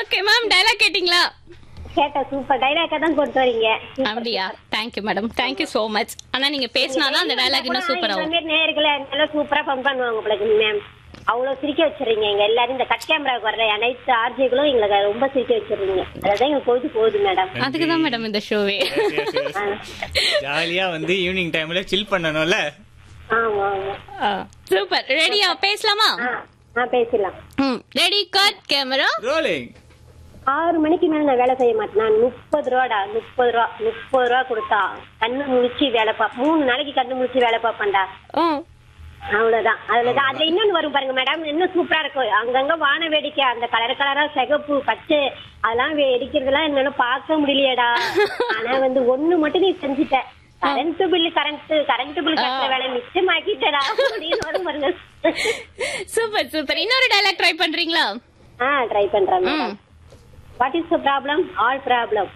Okay ma'am dialogue கேட்டிங்களா கேட்ட super டைலாக்கா தான் கொண்டு வரீங்க அப்படியா thank you madam thank you so much ஆனா நீங்க பேசினாதான் அந்த டயலாக் இன்னும் சூப்பர் இந்த ஆகும் மாதிரி நேர்களை நல்லா சூப்பரா பம்ப் பண்ணுவாங்க உங்களுக்கு மேம் அவ்வளவு சிரிக்க வச்சிடுறீங்க எங்க எல்லாரும் இந்த கட் கேமராவுக்கு வர்ற அனைத்து ஆர்ஜிகளும் எங்களுக்கு ரொம்ப சிரிக்க வச்சிடுறீங்க அதான் எங்க பொழுது போகுது மேடம் அதுக்கு தான் மேடம் இந்த ஷோவே ஜாலியா வந்து ஈவினிங் டைம்ல சில் பண்ணணும்ல ஆமா ஆமா சூப்பர் ரெடியா பேசலாமா ஆ ஆ பேசிடலாம் ம் ரெடி கட் கேமரா ரோலிங் ஆறு மணிக்கு மேல நான் வேலை செய்ய மாட்டேன் நான் முப்பது ரூபாடா முப்பது ரூபா முப்பது ரூபா கொடுத்தா கண்ணு முழிச்சு வேலை பா மூணு நாளைக்கு கண்ணு முழிச்சு வேலை பார்ப்பேன்டா அவ்வளவுதான் அதுலதான் அதுல இன்னொன்னு வரும் பாருங்க மேடம் இன்னும் சூப்பரா இருக்கும் அங்கங்க வான வேடிக்கை அந்த கலர் கலரா சிகப்பு பச்சை அதெல்லாம் வெடிக்கிறதெல்லாம் என்னால பார்க்க முடியலையேடா ஆனா வந்து ஒண்ணு மட்டும் நீ செஞ்சுட்ட current bill current current bill கட்டுற வேலை மிச்சமாக்கிட்டடா அப்படின்னு வரும் பாருங்க சூப்பர் சூப்பர் இன்னொரு டயலாக் ட்ரை பண்றீங்களா ஆ ட்ரை பண்றேன் ம் madam what is the problem all problem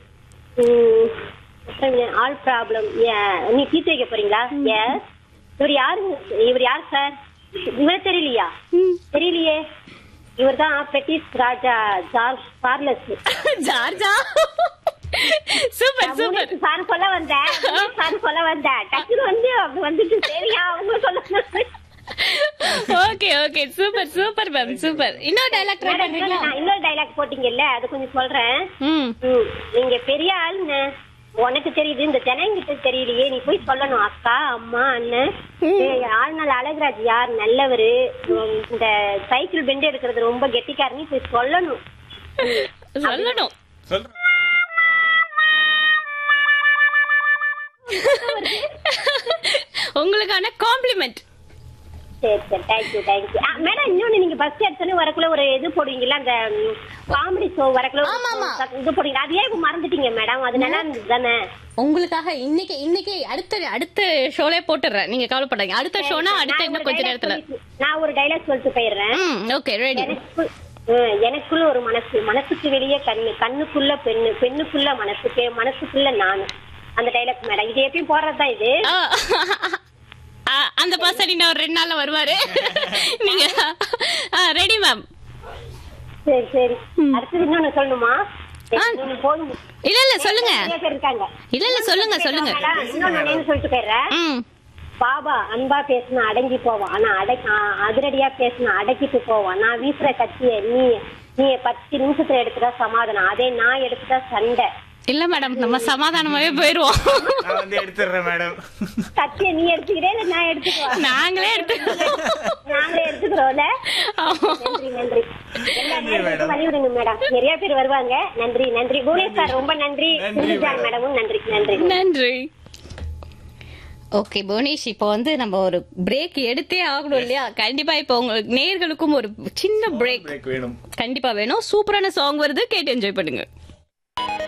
all problem நீ தீர்த்து வைக்க போறீங்களா எஸ் இவர் யாரு இவர் யார் சார் இவர் தெரியலையா தெரியலையே இவர் தான் பெட்டிஸ் ராஜா ஜார்ஜ் சார்லஸ் ஜார்ஜா சூப்பர் சூப்பர் சார் சொல்ல வந்தேன் சார் சொல்ல வந்தேன் டக்குனு வந்து அப்படி வந்துட்டு சரியா அவங்க சொல்ல okay okay super super ma'am super இன்னொரு டயலாக் ட்ரை பண்றீங்களா நான் இன்னொரு டைலாக் போட்டீங்கல்ல அது கொஞ்சம் சொல்றேன் ம் ம், நீங்க பெரிய ஆளுங்க உனக்கு தெரியுது இந்த ஜனங்கிட்ட தெரியலையே நீ போய் சொல்லணும் அக்கா அம்மா அண்ணன் ஏய், ஆளுநாள் அழகுராஜ் யார் நல்லவரு உம், இந்த சைக்கிள் பெண்ட் எடுக்கிறது ரொம்ப கெட்டிக்காரனி போய் சொல்லணும் சொல்லணும் சொல்றேன் உங்களுக்கான காம்ப்ளிமெண்ட் சரி சரி தேங்க்யூ தேங்க்யூ மேடம் இன்னொன்னு நீங்க பஸ் எடுத்தோன்னே வரக்குள்ள ஒரு இது போடுவீங்கல்ல அந்த காமெடி ஷோ வரக்குள்ள ஒரு ஆமா, ஆமா. இது போடுவீங்க அது ஏன் இப்ப மறந்துட்டீங்க மேடம் அது நல்லா இருந்தது தானே உங்களுக்காக இன்னைக்கு இன்னைக்கு அடுத்த அடுத்த ஷோலே போட்டுறேன் நீங்க கவலைப்படாதீங்க அடுத்த ஷோனா அடுத்த நான் இன்னும் ஒரு கொஞ்ச dialogue நேரத்துல சொல்லிட்டு- நான் ஒரு டைலாக் சொல்லிட்டு போயிடுறேன் ம் ஓகே ரெடி எனக்கு ஹம், எனக்குள்ள ஒரு மனசு மனசுக்கு வெளியே கண்ணு கண்ணுக்குள்ள பெண்ணு பெண்ணுக்குள்ள மனசுக்கு மனசுக்குள்ள நானு அந்த டைலாக் மேடம் இது எப்பயும் போடுறதுதான் இது அந்த பர்சன் இன்னும் ஒரு ரெண்டு நாள்ல வருவாரு நீங்க ரெடி மேம் சரி சரி அடுத்தது இன்னொன்னு சொல்லணுமா இன்னொன்னு போதும் இல்ல இல்ல சொல்லுங்க நிறைய பேர் இருக்காங்க இல்ல இல்ல சொல்லுங்க சொல்லுங்க மேடம், இன்னொன்னு ஒண்ணு சொல்லிட்டு போயிடுறேன் ம் பாபா அன்பா பேசினா அடங்கி போவான் ஆனா அடை ஆ, அதிரடியா பேசினா அடக்கிட்டு போவான் நான் வீசுற கத்திய நீ நீ பத்து நிமிஷத்துல எடுத்துட்டா சமாதானம் அதே நான் எடுத்துட்டா சண்டை இல்ல மேடம் நம்ம சமாதானமாவே போயிருவோம் நான் வந்து எடுத்துடுறேன் மேடம் கத்திய நீ எடுத்துக்கிறே இல்ல நான் எடுத்துக்குவா நாங்களே எடுத்து நாங்களே எடுத்துக்கிறோம்ல ஆமா. நன்றி நன்றி எல்லா நன்றி, நேரத்துக்கும் மேடம். வழி விடுங்க மேடம் நிறைய பேர் வருவாங்க நன்றி நன்றி புவனேஷ் சார் ரொம்ப நன்றி நன்றி, சுனிதா மேடம். மேடமும் நன்றி நன்றி நன்றி ஓகே புவனேஷ் இப்போ வந்து நம்ம ஒரு பிரேக் எடுத்தே ஆகணும் இல்லையா கண்டிப்பா இப்போ உங்களுக்கு நேர்களுக்கும் ஒரு சின்ன பிரேக் பிரேக் வேணும் கண்டிப்பா வேணும் சூப்பரான சாங் வருது கேட்டு என்ஜாய் பண்ணுங்க